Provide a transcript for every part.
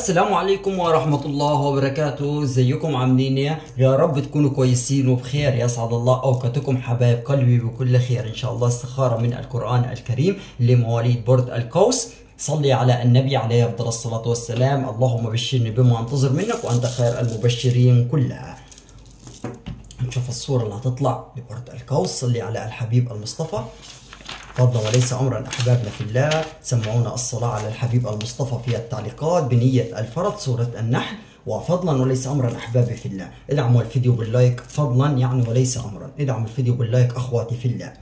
السلام عليكم ورحمة الله وبركاته ازيكم عاملين ايه يا رب تكونوا كويسين وبخير يسعد الله اوقاتكم حبايب قلبي بكل خير ان شاء الله استخارة من القرآن الكريم لمواليد برج القوس صلي على النبي عليه افضل الصلاة والسلام اللهم بشرني بما انتظر منك وانت خير المبشرين كلها نشوف الصورة اللي هتطلع لبرج القوس صلي على الحبيب المصطفى فضلا وليس امرا احبابنا في الله سمعونا الصلاه على الحبيب المصطفى في التعليقات بنيه الفرد سوره النحل وفضلا وليس امرا احبابي في الله ادعموا الفيديو باللايك فضلا يعني وليس امرا ادعموا الفيديو باللايك اخواتي في الله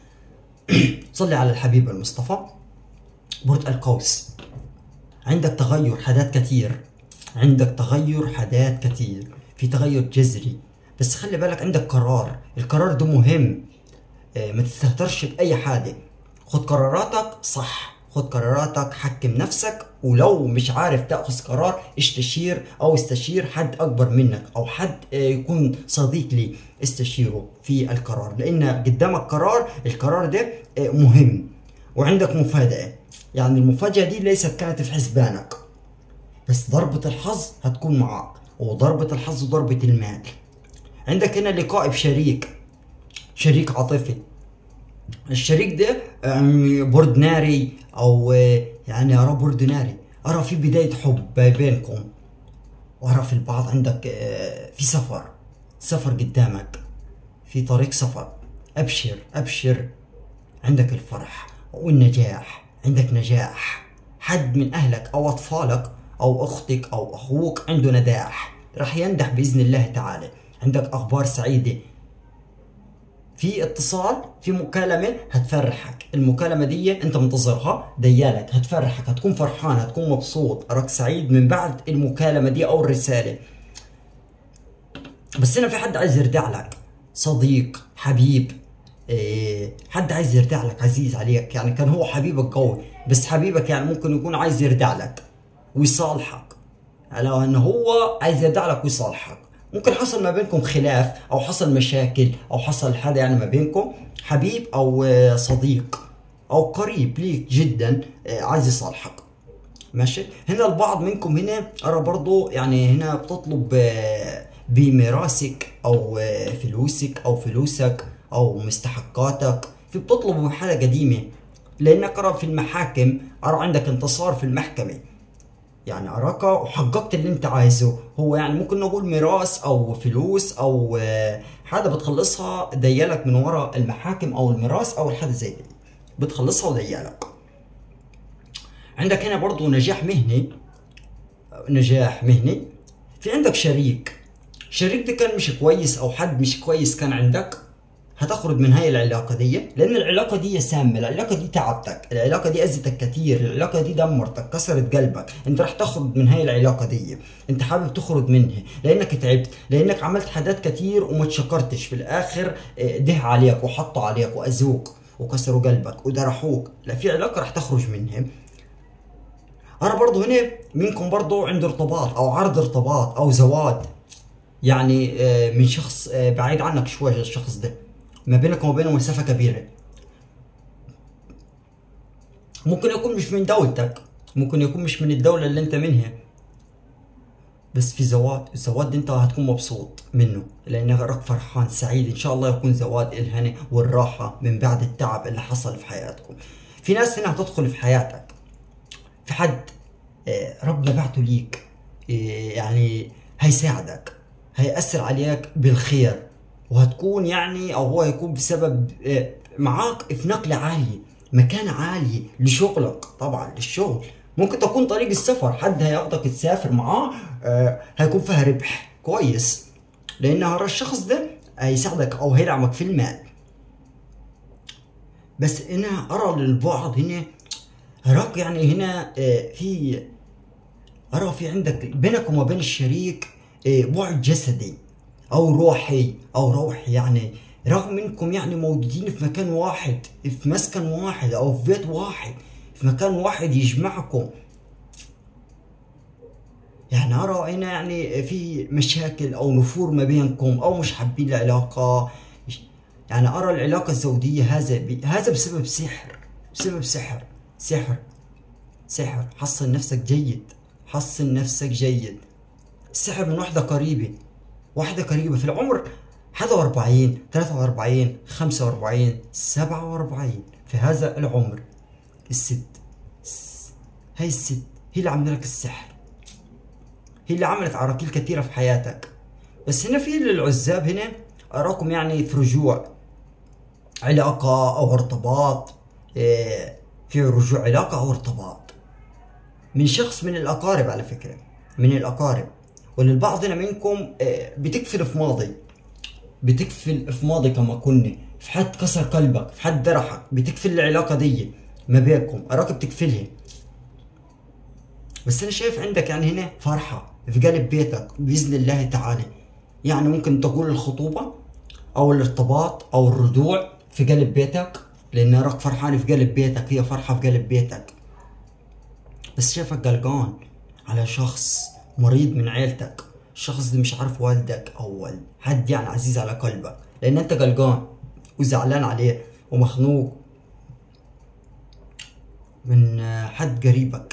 صلي على الحبيب المصطفى برج القوس عندك تغير حدات كثير عندك تغير حدات كثير في تغير جذري بس خلي بالك عندك قرار القرار ده مهم آه، ما تستهترش بأي حاجة خد قراراتك صح خد قراراتك حكم نفسك ولو مش عارف تاخذ قرار استشير او استشير حد اكبر منك او حد آه، يكون صديق لي استشيره في القرار لان قدامك قرار القرار ده آه، مهم وعندك مفاجأة يعني المفاجأة دي ليست كانت في حسبانك بس ضربة الحظ هتكون معاك وضربة الحظ ضربة المال عندك هنا لقاء بشريك شريك عاطفي الشريك ده يعني برد ناري او آه، يعني ارى برد ناري ارى في بداية حب بينكم وارى في البعض عندك آه، في سفر سفر قدامك في طريق سفر ابشر ابشر عندك الفرح والنجاح عندك نجاح حد من اهلك او اطفالك او اختك او اخوك عنده نجاح راح ينجح باذن الله تعالى عندك اخبار سعيده في اتصال في مكالمة هتفرحك المكالمة دي انت منتظرها ديالك هتفرحك هتكون فرحان هتكون مبسوط اراك سعيد من بعد المكالمة دي او الرسالة بس هنا في حد عايز يرجع لك صديق حبيب إيه حد عايز يرجع لك عزيز عليك يعني كان هو حبيبك قوي بس حبيبك يعني ممكن يكون عايز يرجع لك ويصالحك على ان هو عايز يرجع لك ويصالحك ممكن حصل ما بينكم خلاف او حصل مشاكل او حصل حاجه يعني ما بينكم حبيب او آه، صديق او قريب ليك جدا آه، عايز يصالحك ماشي هنا البعض منكم هنا ارى برضو يعني هنا بتطلب آه، بميراثك او آه، فلوسك او فلوسك او مستحقاتك في بتطلب بحالة قديمة لانك ارى في المحاكم ارى عندك انتصار في المحكمة يعني اراك وحققت اللي انت عايزه هو يعني ممكن نقول ميراث او فلوس او آه، حاجه بتخلصها ديالك من ورا المحاكم او الميراث او الحاجه زي دي بتخلصها وديالك عندك هنا برضو نجاح مهني نجاح مهني في عندك شريك شريك ده كان مش كويس او حد مش كويس كان عندك هتخرج من هاي العلاقة دي لأن العلاقة دي سامة العلاقة دي تعبتك العلاقة دي أذتك كتير العلاقة دي دمرتك كسرت قلبك أنت راح تخرج من هاي العلاقة دي أنت حابب تخرج منها لأنك تعبت لأنك عملت حاجات كتير وما تشكرتش في الآخر آه، ده عليك وحطوا عليك وأذوك وكسروا قلبك ودرحوك لا في علاقة راح تخرج منها أنا برضو هنا منكم برضو عنده ارتباط أو عرض ارتباط أو زواج يعني آه، من شخص آه، بعيد عنك شوية الشخص ده ما بينك وما بينه مسافة كبيرة ممكن يكون مش من دولتك ممكن يكون مش من الدولة اللي انت منها بس في زواج الزواج ده انت هتكون مبسوط منه لانك راك فرحان سعيد ان شاء الله يكون زواج الهنا والراحة من بعد التعب اللي حصل في حياتكم في ناس هنا هتدخل في حياتك في حد آه، ربنا بعته ليك آه، يعني هيساعدك هيأثر عليك بالخير وهتكون يعني او هو هيكون بسبب آه، معاك في نقلة عالية مكان عالي لشغلك طبعا للشغل ممكن تكون طريق السفر حد هياخدك تسافر معاه آه، هيكون فيها ربح كويس لان هذا الشخص ده هيساعدك او هيدعمك في المال بس هنا ارى للبعض هنا اراك يعني هنا آه، في ارى في عندك بينك وما بين الشريك آه، بعد جسدي او روحي او روحي يعني رغم انكم يعني موجودين في مكان واحد في مسكن واحد او في بيت واحد في مكان واحد يجمعكم يعني ارى هنا يعني في مشاكل او نفور ما بينكم او مش حابين العلاقه يعني ارى العلاقه الزوجيه هذا بي هذا بسبب سحر بسبب سحر سحر سحر حصن نفسك جيد حصن نفسك جيد السحر من واحدة قريبة واحدة قريبة في العمر 41 43 45 47 في هذا العمر الست هاي الست هي اللي عملت لك السحر هي اللي عملت عراقيل كثيرة في حياتك بس هنا في العزاب هنا أراكم يعني في رجوع علاقة أو ارتباط إيه، في رجوع علاقة أو ارتباط من شخص من الأقارب على فكرة من الأقارب وللبعض منكم إيه، بتكفل في ماضي بتكفل في ماضي كما كنا في حد كسر قلبك في حد درحك بتكفل العلاقة دي ما بينكم أراك بتكفلها بس أنا شايف عندك يعني هنا فرحة في قلب بيتك بإذن الله تعالى يعني ممكن تقول الخطوبة أو الارتباط أو الرجوع في قلب بيتك لأن أراك فرحان في قلب بيتك هي فرحة في قلب بيتك بس شايفك قلقان على شخص مريض من عيلتك الشخص ده مش عارف والدك أو حد يعني عزيز على قلبك لأن أنت قلقان وزعلان عليه ومخنوق من حد قريبك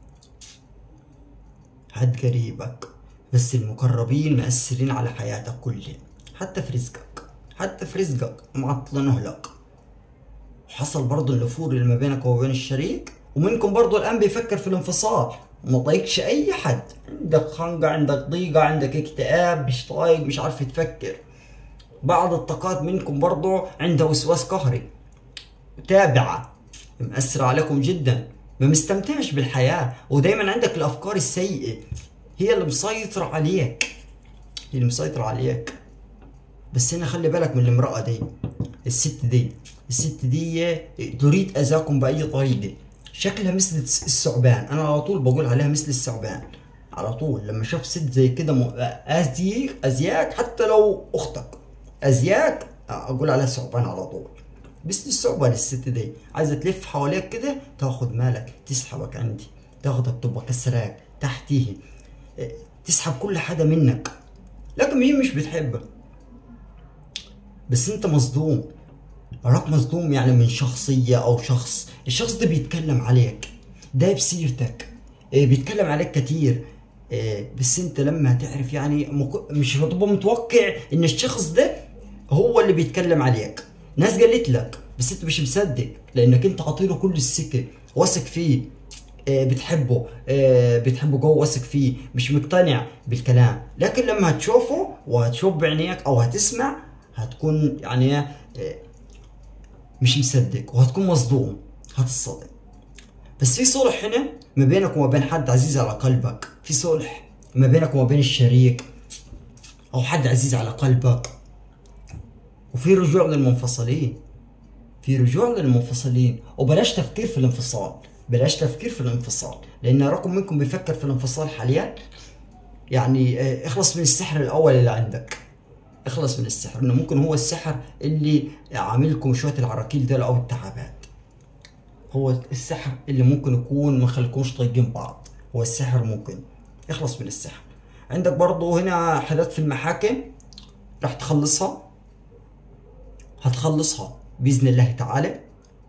حد قريبك بس المقربين مأثرين على حياتك كلها حتى في رزقك حتى في رزقك معطلينه لك وحصل برضه النفور اللي ما بينك وبين الشريك ومنكم برضه الآن بيفكر في الانفصال وما طايقش أي حد عندك خنقة عندك ضيقة عندك اكتئاب مش طايق مش عارف تفكر بعض الطاقات منكم برضه عنده وسواس قهري تابعة مأثرة عليكم جدا ما مستمتعش بالحياة ودايما عندك الأفكار السيئة هي اللي مسيطرة عليك هي اللي مسيطرة عليك بس هنا خلي بالك من المرأة دي الست دي الست دي تريد أذاكم بأي طريقة شكلها مثل الثعبان أنا على طول بقول عليها مثل الثعبان على طول لما اشوف ست زي كده أزيك أزياك حتى لو أختك أزياك أقول عليها ثعبان على طول مثل الثعبان الست دي عايزة تلف حواليك كده تاخد مالك تسحبك عندي تاخدك تبقى كسراك تحتيه تسحب كل حاجة منك لكن هي مش بتحبك بس انت مصدوم وراك مصدوم يعني من شخصية او شخص الشخص ده بيتكلم عليك ده بسيرتك إيه، بيتكلم عليك كتير إيه، بس انت لما تعرف يعني مش هتبقى متوقع ان الشخص ده هو اللي بيتكلم عليك ناس قالت لك بس انت مش مصدق لانك انت عاطيله كل السكه واثق فيه آه، بتحبه آه، بتحبه جوه واثق فيه مش مقتنع بالكلام لكن لما هتشوفه وهتشوف بعينيك او هتسمع هتكون يعني آه، مش مصدق وهتكون مصدوم هتصدم بس في صلح هنا ما بينك وما بين حد عزيز على قلبك في صلح ما بينك وما بين الشريك او حد عزيز على قلبك وفي رجوع للمنفصلين في رجوع للمنفصلين وبلاش تفكير في الانفصال بلاش تفكير في الانفصال لان رقم منكم بيفكر في الانفصال حاليا يعني آه، اخلص من السحر الاول اللي عندك اخلص من السحر انه ممكن هو السحر اللي عاملكم شويه العراكيل دول او التعبات هو السحر اللي ممكن يكون ما خليكمش طايقين بعض هو السحر ممكن اخلص من السحر عندك برضه هنا حالات في المحاكم راح تخلصها هتخلصها باذن الله تعالى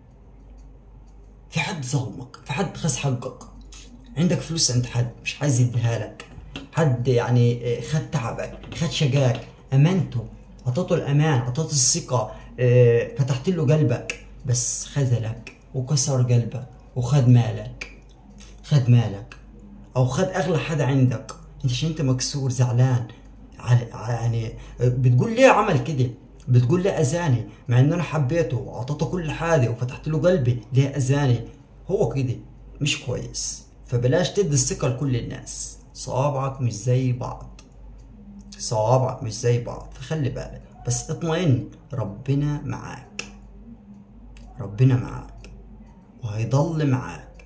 في حد ظلمك في حد خذ حقك عندك فلوس عند حد مش عايز يديها لك حد يعني آه، خد تعبك خد شقاك امانته اعطيته الامان اعطيته الثقه آه، فتحت له قلبك بس خذلك وكسر قلبك وخد مالك خد مالك او خد اغلى حدا عندك انت عشان انت مكسور زعلان يعني آه، بتقول ليه عمل كده بتقول لي اذاني مع ان انا حبيته واعطيته كل حاجه وفتحت له قلبي ليه اذاني هو كده مش كويس فبلاش تدي الثقه لكل الناس صوابعك مش زي بعض صوابعك مش زي بعض فخلي بالك بس اطمئن ربنا معاك ربنا معاك وهيضل معاك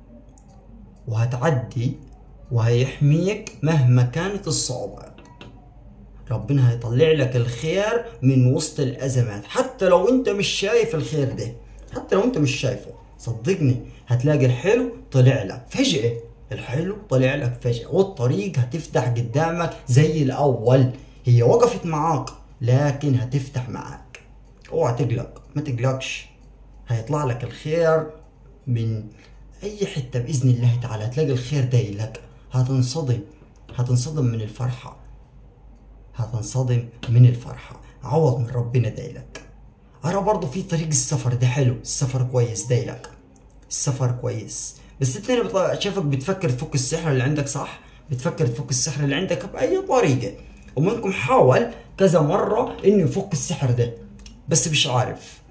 وهتعدي وهيحميك مهما كانت الصعوبات ربنا هيطلع لك الخير من وسط الازمات حتى لو انت مش شايف الخير ده حتى لو انت مش شايفه صدقني هتلاقي الحلو طلع لك فجأة الحلو طلع لك فجأة والطريق هتفتح قدامك زي الأول هي وقفت معاك لكن هتفتح معاك اوعى تقلق ما تقلقش هيطلع لك الخير من أي حتة بإذن الله تعالى هتلاقي الخير داي لك هتنصدم هتنصدم من الفرحة هتنصدم من الفرحة عوض من ربنا دايلك أرى برضه في طريق السفر ده حلو السفر كويس دايلك السفر كويس بس انت هنا بط- شايفك بتفكر تفك السحر اللي عندك صح بتفكر تفك السحر اللي عندك بأي طريقة ومنكم حاول كذا مرة انه يفك السحر ده بس مش عارف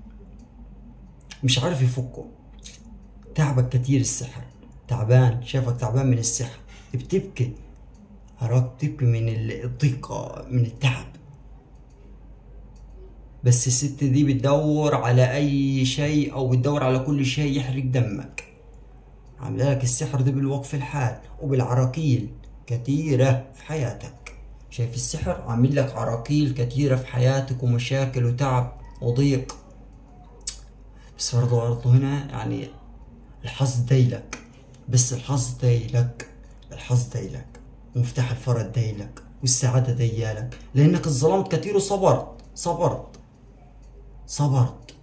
مش عارف يفكه تعبك كتير السحر تعبان شايفك تعبان من السحر بتبكي أراك بتبكي من الضيقة من التعب بس الست دي بتدور على أي شيء أو بتدور على كل شيء يحرق دمك عاملة لك السحر ده بالوقف الحاد وبالعراكيل كتيرة في حياتك شايف السحر عامل لك عراكيل كتيرة في حياتك ومشاكل وتعب وضيق بس برضه برضه هنا يعني الحظ دايلك بس الحظ دايلك الحظ دايلك ومفتاح الفرج دايلك والسعادة ديالك لأنك اتظلمت كتير وصبرت صبرت صبرت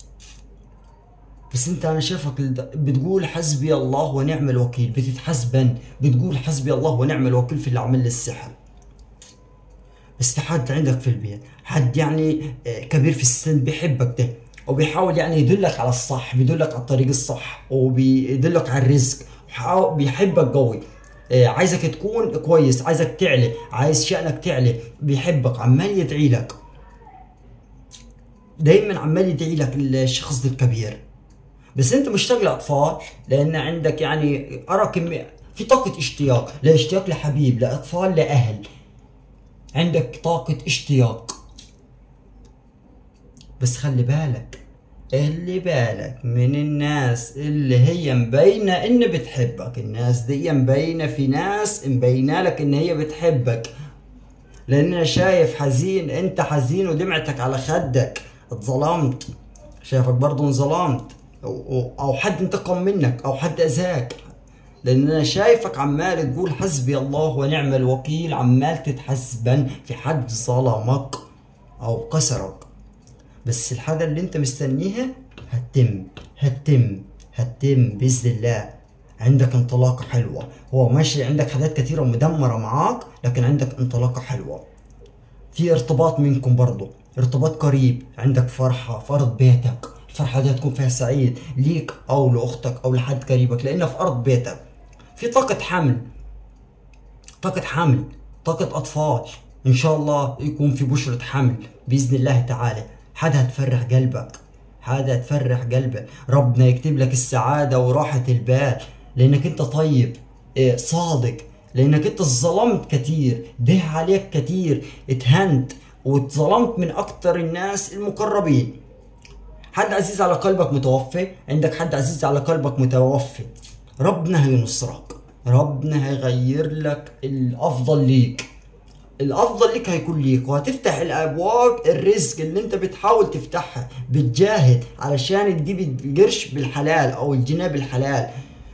بس انت انا شايفك الد- بتقول حسبي الله ونعم الوكيل بتتحسبن بتقول حسبي الله ونعم الوكيل في اللي عمل لي السحر بس في حد عندك في البيت حد يعني آه، كبير في السن بيحبك ده وبيحاول يعني يدلك على الصح بيدلك على الطريق الصح وبيدلك على الرزق وحاول- بيحبك قوي آه، عايزك تكون كويس عايزك تعلي عايز شأنك تعلي بيحبك عمال يدعي لك دايما عمال يدعي لك الشخص ده الكبير بس انت مشتاق لاطفال لان عندك يعني ارى كمية في طاقة اشتياق لاشتياق لحبيب لاطفال لاهل عندك طاقة اشتياق بس خلي بالك اللي بالك من الناس اللي هي مبينة ان بتحبك الناس دي مبينة في ناس مبينة لك ان هي بتحبك لان انا شايف حزين انت حزين ودمعتك على خدك اتظلمت شايفك برضه انظلمت او, أو, أو حد انتقم منك او حد اذاك لان انا شايفك عمال تقول حسبي الله ونعم الوكيل عمال تتحسبن في حد ظلمك او كسرك بس الحاجة اللي انت مستنيها هتتم هتتم هتتم بإذن الله عندك انطلاقة حلوة هو ماشي عندك حاجات كتيرة مدمرة معاك لكن عندك انطلاقة حلوة في ارتباط منكم برضو ارتباط قريب عندك فرحة في أرض بيتك الفرحة دي هتكون فيها سعيد ليك أو لأختك أو لحد قريبك لأنها في أرض بيتك في طاقة حمل طاقة حمل طاقة أطفال إن شاء الله يكون في بشرة حمل بإذن الله تعالى حدا هتفرح قلبك حدا هتفرح قلبك ربنا يكتب لك السعادة وراحة البال لأنك أنت طيب إيه، صادق لأنك أنت ظلمت كتير ده عليك كتير اتهنت واتظلمت من أكتر الناس المقربين حد عزيز على قلبك متوفي عندك حد عزيز على قلبك متوفي ربنا هينصرك ربنا هيغير لك الافضل ليك الافضل ليك هيكون ليك وهتفتح الابواب الرزق اللي انت بتحاول تفتحها بتجاهد علشان تجيب القرش بالحلال او الجنيه بالحلال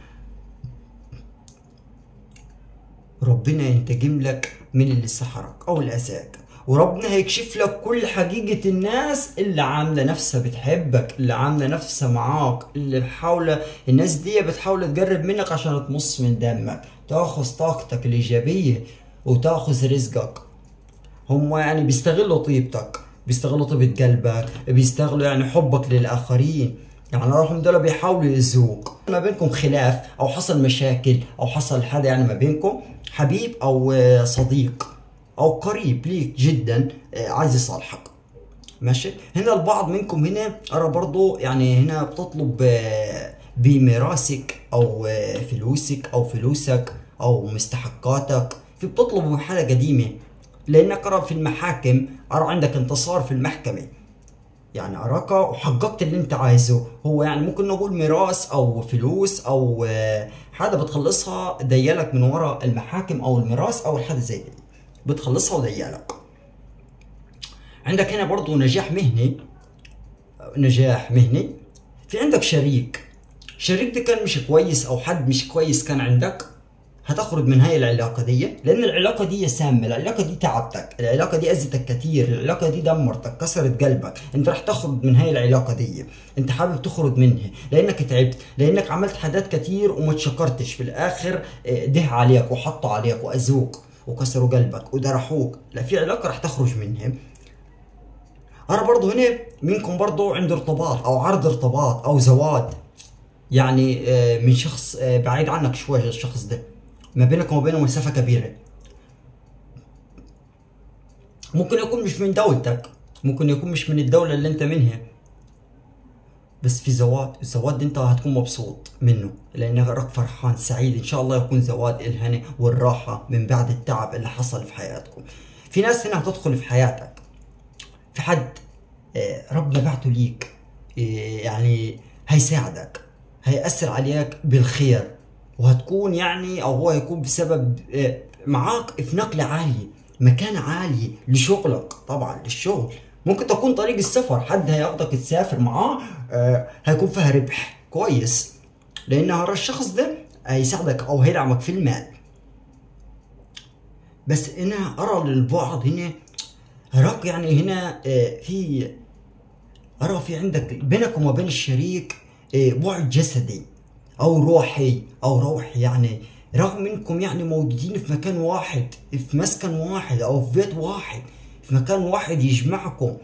ربنا ينتقم لك من اللي سحرك او اللي اذاك وربنا هيكشف لك كل حقيقة الناس اللي عاملة نفسها بتحبك اللي عاملة نفسها معاك اللي بحاولة الناس دي بتحاول تقرب منك عشان تمص من دمك تاخذ طاقتك الإيجابية وتاخذ رزقك هم يعني بيستغلوا طيبتك بيستغلوا طيبة قلبك بيستغلوا يعني حبك للآخرين يعني راهم دول بيحاولوا يأذوك ما بينكم خلاف أو حصل مشاكل أو حصل حدا يعني ما بينكم حبيب أو آه، صديق أو قريب ليك جدا آه، عايز يصالحك ماشي هنا البعض منكم هنا أرى برضو يعني هنا بتطلب آه، بميراثك أو آه، فلوسك أو فلوسك أو مستحقاتك في بتطلبوا بحالة قديمة لأنك أرى في المحاكم أرى عندك انتصار في المحكمة يعني أراك وحققت اللي أنت عايزه هو يعني ممكن نقول ميراث أو فلوس أو آه، حاجة بتخلصها ديالك من ورا المحاكم أو الميراث أو الحاجة زي دي بتخلصها وديالك عندك هنا برضو نجاح مهني نجاح مهني في عندك شريك شريك ده كان مش كويس او حد مش كويس كان عندك هتخرج من هاي العلاقة دي لأن العلاقة دي سامة العلاقة دي تعبتك العلاقة دي أذتك كتير العلاقة دي دمرتك كسرت قلبك أنت راح تخرج من هاي العلاقة دي أنت حابب تخرج منها لأنك تعبت لأنك عملت حاجات كتير وما تشكرتش في الآخر آه، ده عليك وحطوا عليك وأذوك وكسروا قلبك ودرحوك لا في علاقة راح تخرج منها أنا برضو هنا منكم برضو عنده ارتباط أو عرض ارتباط أو زواج يعني آه، من شخص آه، بعيد عنك شوية الشخص ده ما بينك وما بينه مسافة كبيرة ممكن يكون مش من دولتك ممكن يكون مش من الدولة اللي انت منها بس في زواج الزواج ده انت هتكون مبسوط منه لانك راك فرحان سعيد ان شاء الله يكون زواج الهنا والراحة من بعد التعب اللي حصل في حياتكم في ناس هنا هتدخل في حياتك في حد آه، ربنا بعته ليك آه، يعني هيساعدك هيأثر عليك بالخير وهتكون يعني او هو هيكون بسبب آه، معاك في نقلة عالية مكان عالي لشغلك طبعا للشغل ممكن تكون طريق السفر حد هياخدك تسافر معاه آه، هيكون فيها ربح كويس لان هذا الشخص ده هيساعدك او هيدعمك في المال بس انا ارى للبعض هنا اراك يعني هنا آه، في ارى في عندك بينك وما بين الشريك آه، بعد جسدي او روحي او روحي يعني رغم انكم يعني موجودين في مكان واحد في مسكن واحد او في بيت واحد في مكان واحد يجمعكم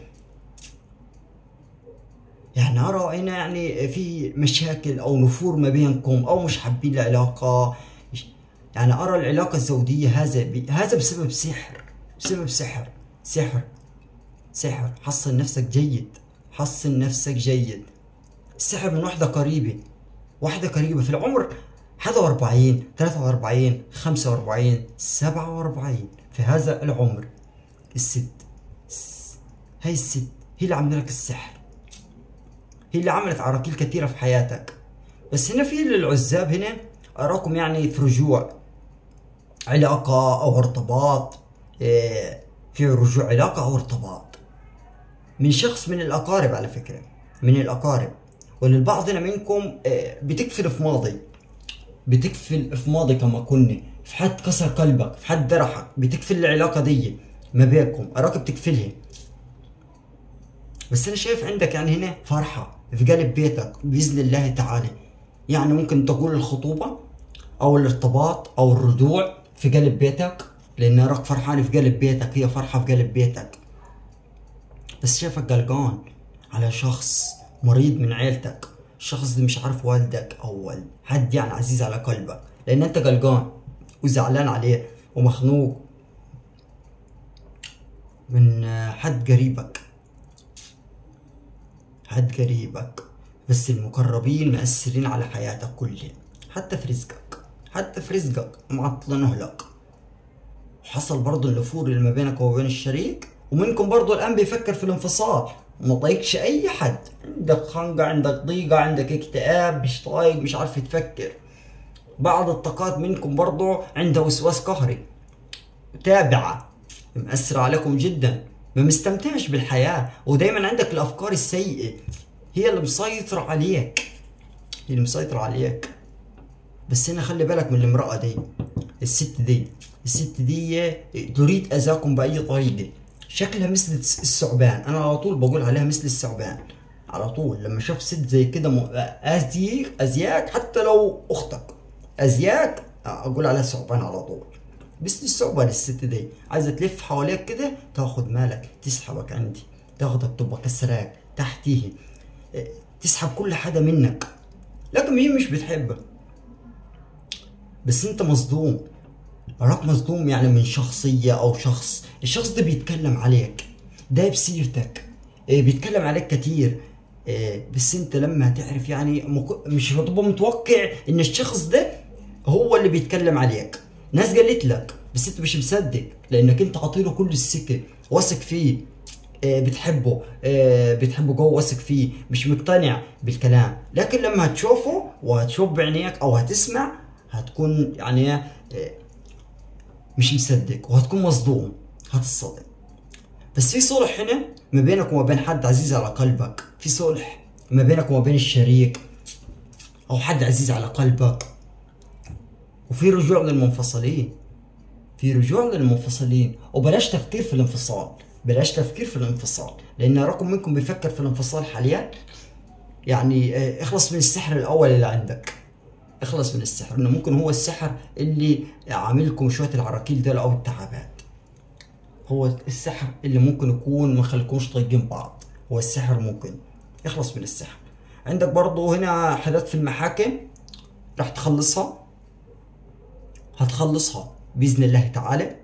يعني ارى هنا يعني في مشاكل او نفور ما بينكم او مش حابين العلاقه يعني ارى العلاقه الزوجيه هذا بي هذا بسبب سحر بسبب سحر سحر سحر حصن نفسك جيد حصن نفسك جيد السحر من واحده قريبه واحده قريبه في العمر 41 43 45 47 في هذا العمر الست هاي الست هي اللي عملت لك السحر هي اللي عملت عراقيل كثيرة في حياتك بس هنا في للعزاب هنا أراكم يعني في رجوع علاقة أو ارتباط إيه، في رجوع علاقة أو ارتباط من شخص من الأقارب على فكرة من الأقارب وللبعض هنا منكم إيه، بتكفل في ماضي بتكفل في ماضي كما كنا في حد كسر قلبك في حد درحك بتكفل العلاقة دي ما بينكم أراك بتكفلها بس أنا شايف عندك يعني هنا فرحة في قلب بيتك بإذن الله تعالى يعني ممكن تقول الخطوبة أو الارتباط أو الرجوع في قلب بيتك لأن أراك فرحان في قلب بيتك هي فرحة في قلب بيتك بس شايفك قلقان على شخص مريض من عيلتك الشخص ده مش عارف والدك أو والد حد يعني عزيز على قلبك لأن أنت قلقان وزعلان عليه ومخنوق من حد قريبك حد قريبك بس المقربين مأثرين على حياتك كلها حتى في رزقك حتى في رزقك معطلينه لك وحصل برضه النفور اللي ما بينك وما بين الشريك ومنكم برضه الآن بيفكر في الانفصال وما طايقش أي حد عندك خنقة عندك ضيقة عندك اكتئاب مش طايق مش عارف تفكر بعض الطاقات منكم برضه عنده وسواس قهري تابعة مأثرة عليكم جدا ما مستمتعش بالحياة ودايما عندك الأفكار السيئة هي اللي مسيطرة عليك هي اللي مسيطرة عليك بس هنا خلي بالك من المرأة دي الست دي الست دي تريد أذاكم بأي طريقة شكلها مثل الثعبان أنا على طول بقول عليها مثل الثعبان على طول لما اشوف ست زي كده م- أزيك أزياك حتى لو أختك أزياك أقول عليها ثعبان على طول بس الثعبان الست دي عايزة تلف حواليك كده تاخد مالك تسحبك عندي تاخدك تبقى كسراك تحتيه إيه، تسحب كل حاجة منك لكن هي مش بتحبك بس انت مصدوم وراك مصدوم يعني من شخصية أو شخص الشخص ده بيتكلم عليك ده بسيرتك إيه، بيتكلم عليك كتير إيه، بس انت لما تعرف يعني مك- مش هتبقى متوقع ان الشخص ده هو اللي بيتكلم عليك ناس قالت لك بس انت مش مصدق لانك انت عاطيله كل السكة واثق فيه إيه، بتحبه إيه، بتحبه جوه واثق فيه مش مقتنع بالكلام لكن لما هتشوفه وهتشوف بعينيك او هتسمع هتكون يعني إيه، مش مصدق وهتكون مصدوم هتتصدم بس في صلح هنا ما بينك وما بين حد عزيز على قلبك في صلح ما بينك وما بين الشريك او حد عزيز على قلبك وفي رجوع للمنفصلين في رجوع للمنفصلين وبلاش تفكير في الانفصال بلاش تفكير في الانفصال لان رقم منكم بيفكر في الانفصال حاليا يعني آه، اخلص من السحر الاول اللي عندك اخلص من السحر انه ممكن هو السحر اللي عاملكم شويه العراكيل دول او التعبات هو السحر اللي ممكن يكون ما خليكمش طايقين بعض هو السحر ممكن اخلص من السحر عندك برضو هنا حاجات في المحاكم راح تخلصها هتخلصها باذن الله تعالى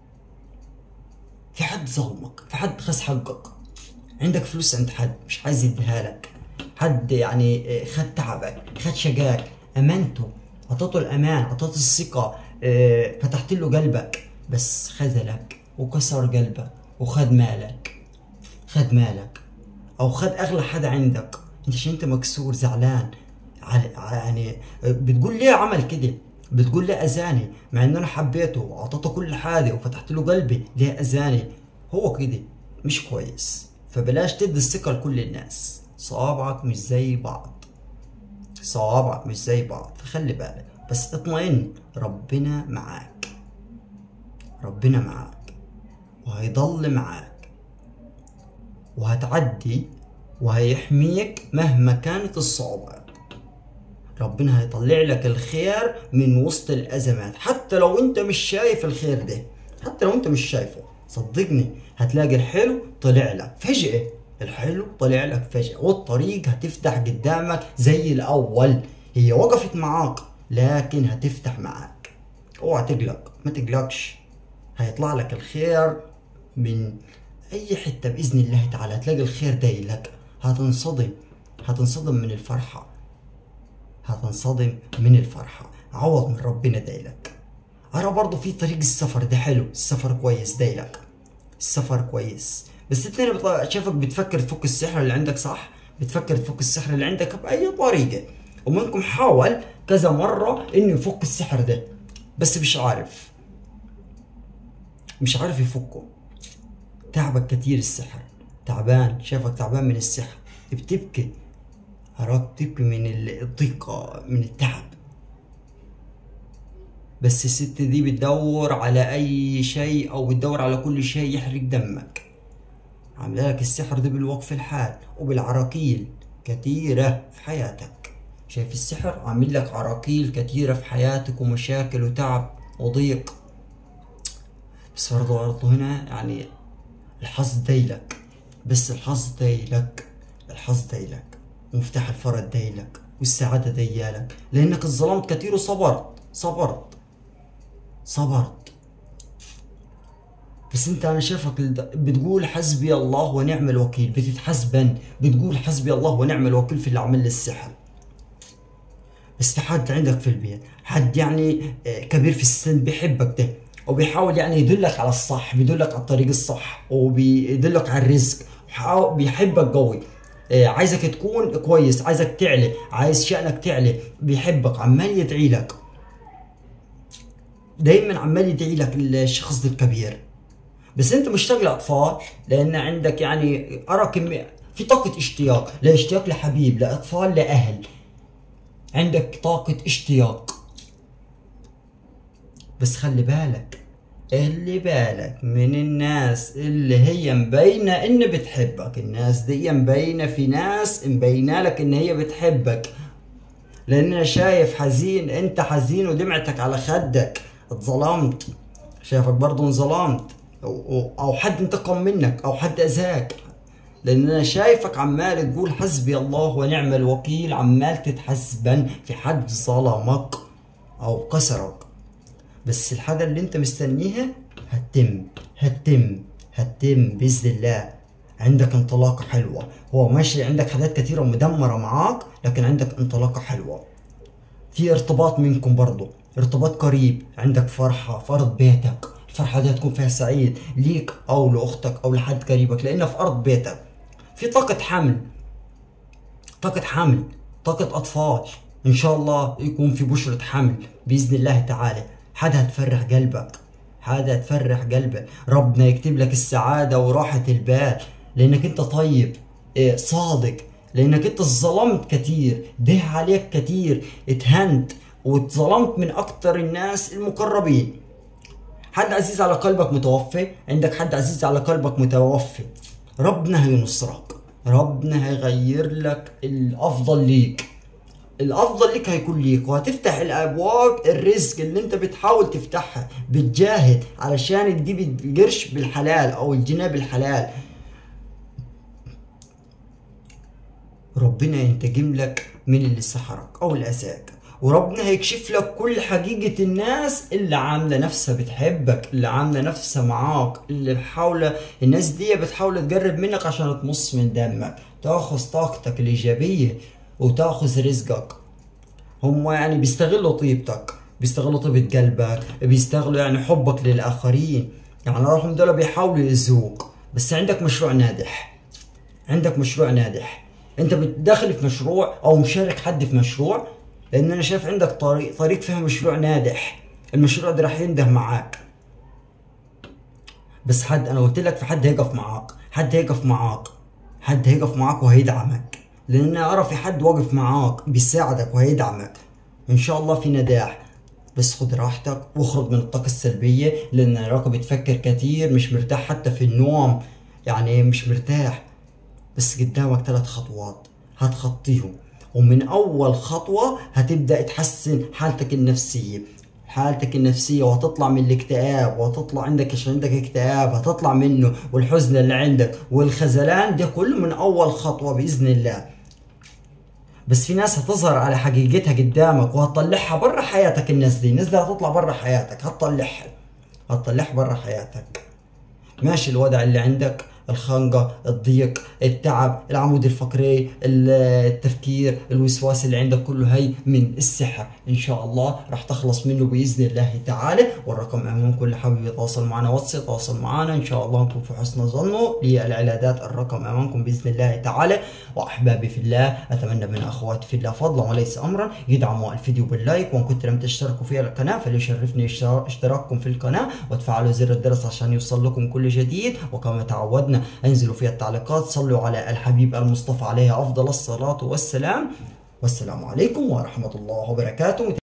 في حد ظلمك في حد خس حقك عندك فلوس عند حد مش عايز يديها لك حد يعني آه، خد تعبك خد شقاك امنته اعطيته الامان اعطيته الثقه آه، فتحت له قلبك بس خذلك وكسر قلبك وخد مالك خد مالك او خد اغلى حدا عندك انت عشان انت مكسور زعلان يعني آه، بتقول ليه عمل كده بتقول ليه اذاني مع ان انا حبيته واعطيته كل حاجه وفتحت له قلبي ليه اذاني هو كده مش كويس فبلاش تدي الثقه لكل الناس صوابعك مش زي بعض صوابعك مش زي بعض فخلي بالك بس اطمئن ربنا معاك ربنا معاك وهيضل معاك وهتعدي وهيحميك مهما كانت الصعوبات ربنا هيطلع لك الخير من وسط الازمات حتى لو انت مش شايف الخير ده حتى لو انت مش شايفه صدقني هتلاقي الحلو طلع لك فجأة الحلو طلع لك فجأة والطريق هتفتح قدامك زي الأول هي وقفت معاك لكن هتفتح معاك اوعى تقلق ما تقلقش هيطلع لك الخير من أي حتة بإذن الله تعالى هتلاقي الخير دايلك هتنصدم هتنصدم من الفرحة هتنصدم من الفرحة عوض من ربنا دايلك أرى برضو في طريق السفر ده حلو السفر كويس دايلك السفر كويس بس انت انا شايفك بتفكر تفك السحر اللي عندك صح بتفكر تفك السحر اللي عندك بأي طريقة ومنكم حاول كذا مرة انه يفك السحر ده بس مش عارف مش عارف يفكه تعبك كتير السحر تعبان شايفك تعبان من السحر بتبكي أراك تبكي من الضيقة من التعب بس الست دي بتدور على أي شيء أو بتدور على كل شيء يحرق دمك عامله لك السحر ده بالوقف الحاد وبالعراقيل كتيرة في حياتك شايف السحر عامل لك عراقيل كتيرة في حياتك ومشاكل وتعب وضيق بس برضه برضه هنا يعني الحظ دايلك بس الحظ دايلك الحظ دايلك ومفتاح الفرج دايلك والسعادة ديالك لأنك اتظلمت كتير وصبرت صبرت صبرت بس انت انا شايفك بتقول حسبي الله ونعم الوكيل بتتحسبن بتقول حسبي الله ونعم الوكيل في اللي عمل لي السحر بس في حد عندك في البيت حد يعني آه، كبير في السن بيحبك ده وبيحاول يعني يدلك على الصح بيدلك على الطريق الصح وبيدلك على الرزق بيحبك قوي آه، عايزك تكون كويس عايزك تعلي عايز شأنك تعلي بيحبك عمال يدعي لك دايما عمال يدعي لك الشخص الكبير بس انت مشتاق لاطفال لان عندك يعني ارى كميه في طاقه اشتياق لا اشتياق لحبيب لاطفال لاهل عندك طاقه اشتياق بس خلي بالك اللي بالك من الناس اللي هي مبينة ان بتحبك الناس دي مبينة في ناس مبينة لك ان هي بتحبك لان انا شايف حزين انت حزين ودمعتك على خدك اتظلمت شايفك برضو انظلمت او حد انتقم منك او حد اذاك لان انا شايفك عمال تقول حسبي الله ونعم الوكيل عمال تتحسبن في حد ظلمك او كسرك بس الحاجة اللي انت مستنيها هتتم هتتم هتتم باذن الله عندك انطلاقة حلوة هو ماشي عندك حاجات كثيرة مدمرة معاك لكن عندك انطلاقة حلوة في ارتباط منكم برضو ارتباط قريب عندك فرحة في أرض بيتك الفرحة دي تكون فيها سعيد ليك أو لأختك أو لحد قريبك لأنها في أرض بيتك في طاقة حمل طاقة حمل طاقة أطفال إن شاء الله يكون في بشرة حمل بإذن الله تعالى حدا هتفرح قلبك حدا هتفرح قلبك ربنا يكتب لك السعادة وراحة البال لأنك أنت طيب إيه، صادق لأنك أنت ظلمت كتير ده عليك كتير اتهنت واتظلمت من اكتر الناس المقربين حد عزيز على قلبك متوفي عندك حد عزيز على قلبك متوفي ربنا هينصرك ربنا هيغير لك الافضل ليك الافضل ليك هيكون ليك وهتفتح الابواب الرزق اللي انت بتحاول تفتحها بتجاهد علشان تجيب القرش بالحلال او الجنيه بالحلال ربنا ينتجم لك من اللي سحرك او اللي اذاك وربنا هيكشف لك كل حقيقة الناس اللي عاملة نفسها بتحبك اللي عاملة نفسها معاك اللي بحاولة الناس دي بتحاول تقرب منك عشان تمص من دمك تاخذ طاقتك الإيجابية وتاخذ رزقك هم يعني بيستغلوا طيبتك بيستغلوا طيبة قلبك بيستغلوا يعني حبك للآخرين يعني رغم دول بيحاولوا يزوق بس عندك مشروع ناجح عندك مشروع ناجح انت بتدخل في مشروع او مشارك حد في مشروع لان انا شايف عندك طريق طريق فيها مشروع ناجح المشروع ده راح ينده معاك بس حد انا قلت لك في حد هيقف معاك حد هيقف معاك حد هيقف معاك وهيدعمك لان انا ارى في حد واقف معاك بيساعدك وهيدعمك ان شاء الله في نجاح بس خد راحتك واخرج من الطاقة السلبية لان اراك بتفكر كتير مش مرتاح حتى في النوم يعني مش مرتاح بس قدامك ثلاث خطوات هتخطيهم ومن اول خطوة هتبدأ تحسن حالتك النفسية حالتك النفسية وهتطلع من الاكتئاب وهتطلع عندك عشان عندك اكتئاب هتطلع منه والحزن اللي عندك والخذلان ده كله من اول خطوة بإذن الله بس في ناس هتظهر على حقيقتها قدامك وهتطلعها برا حياتك الناس دي الناس دي هتطلع برا حياتك هتطلعها هتطلعها برا حياتك ماشي الوضع اللي عندك الخنقة الضيق التعب العمود الفقري التفكير الوسواس اللي عندك كله هي من السحر ان شاء الله راح تخلص منه باذن الله تعالى والرقم امامكم اللي حابب يتواصل معنا واتس يتواصل معنا ان شاء الله نكون في حسن ظنه للعلاجات الرقم امامكم باذن الله تعالى واحبابي في الله اتمنى من اخواتي في الله فضلا وليس امرا يدعموا الفيديو باللايك وان كنتم لم تشتركوا في القناه فليشرفني اشتراككم في القناه وتفعلوا زر الجرس عشان يوصل لكم كل جديد وكما تعودنا انزلوا في التعليقات صلوا على الحبيب المصطفى عليه افضل الصلاه والسلام والسلام عليكم ورحمه الله وبركاته